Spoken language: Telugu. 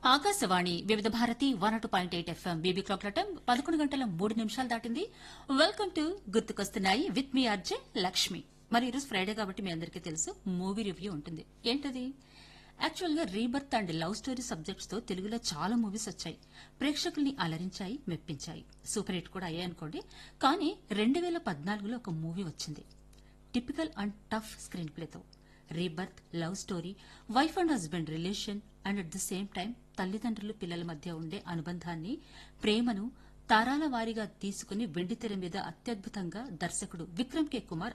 Akashvani Vividh Bharati one two point eight FM బీబీ క్లాక్ టైం పదకొండు గంటల మూడు నిమిషాలు దాటింది వెల్కమ్ టు గుర్తుకొస్తున్నాయి విత్ మీ అర్జే లక్ష్మి మరి ఈరోజు ఫ్రైడే కాబట్టి మీ అందరికీ తెలుసు మూవీ రివ్యూ ఉంటుంది ఏంటది యాక్చువల్ గా rebirth and love story subjects తో తెలుగులో చాలా మూవీస్ వచ్చాయి ప్రేక్షకుల్ని అలరించాయి మెప్పించాయి సూపర్ హిట్ కూడా అయ్యాయనుకోండి కానీ రెండు వేల పద్నాలుగులో ఒక మూవీ వచ్చింది టిపికల్ అండ్ టఫ్ స్క్రీన్ ప్లేతో rebirth love story wife and husband relation and at the same time తల్లిదండ్రులు పిల్లల మధ్య ఉండే అనుబంధాన్ని ప్రేమను తారాల వారీగా తీసుకుని వెండితెర మీద అత్యద్భుతంగా దర్శకుడు విక్రమ్ కే కుమార్